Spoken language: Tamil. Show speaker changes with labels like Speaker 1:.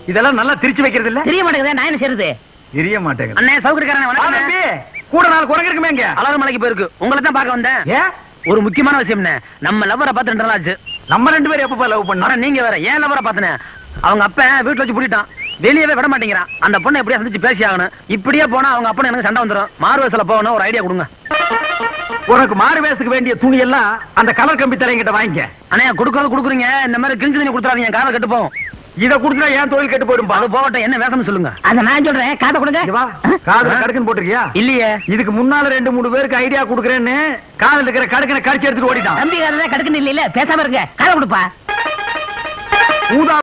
Speaker 1: இதெல்லாம் நல்லா திரிச்சு வைக்கிறது இல்ல
Speaker 2: தெரிய மாட்டேங்குதே நான் என்ன செய்யறது
Speaker 1: தெரிய மாட்டேங்குது
Speaker 2: அண்ணே சௌகரியக்காரன்
Speaker 1: வா
Speaker 2: வணக்கம்
Speaker 1: தம்பி, கூட நாலு குரங்கு இருக்குமே இங்க
Speaker 2: அழகு மலைக்கு போயிருக்கு உங்களை தான் பார்க்க வந்தேன்
Speaker 1: ஏன்
Speaker 2: ஒரு முக்கியமான விஷயம்ண்ணே நம்ம லவ்வரை பார்த்து ரெண்டு நாள் ஆச்சு
Speaker 1: நம்ம ரெண்டு பேரும் எப்பப்பா லவ் பண்ணோம்
Speaker 2: ஆனா நீங்க வேற ஏன் லவ்வரை பார்த்தனே அவங்க அப்பன் வீட்டுல வச்சு பூட்டிட்டான் வெளியவே விட மாட்டேங்கிறான் அந்த பொண்ணை எப்படியா சந்திச்சு பேசி ஆகணும் இப்படியே போனா அவங்க அப்பனை எனக்கு சண்டை வந்துரும் மாறு வயசுல போகணும் ஒரு ஐடியா கொடுங்க
Speaker 1: உனக்கு மாறு வேஷத்துக்கு வேண்டிய துணி எல்லாம் அந்த கலர் கம்பி தலைங்கிட்ட வாங்கிக்க
Speaker 2: அண்ணே கொடுக்காத கொடுக்குறீங்க இந்த மாதிரி கிழிஞ்சு தண்ணி கொடுத்துறாதீங்க காலை கெட்டு போகும்
Speaker 1: இத குடுத்தா ஏன் தொழில் கெட்டு போயிடும்
Speaker 2: அது போகட்டும் என்ன வேஷம்னு சொல்லுங்க
Speaker 3: அத நான் சொல்றேன் காதை கொடுங்க
Speaker 1: வா காதுல கடுக்குன்னு போட்டிருக்கியா
Speaker 2: இல்லையே
Speaker 1: இதுக்கு முன்னால ரெண்டு மூணு பேருக்கு ஐடியா குடுக்கறேன்னு காதுல இருக்கிற கடுக்கனை கடிச்சு எடுத்துட்டு ஓடிட்டான்
Speaker 3: தம்பி காதை கடுக்குன்னு இல்ல பேசாம இருங்க காதை கொடுப்பா
Speaker 1: ஊதா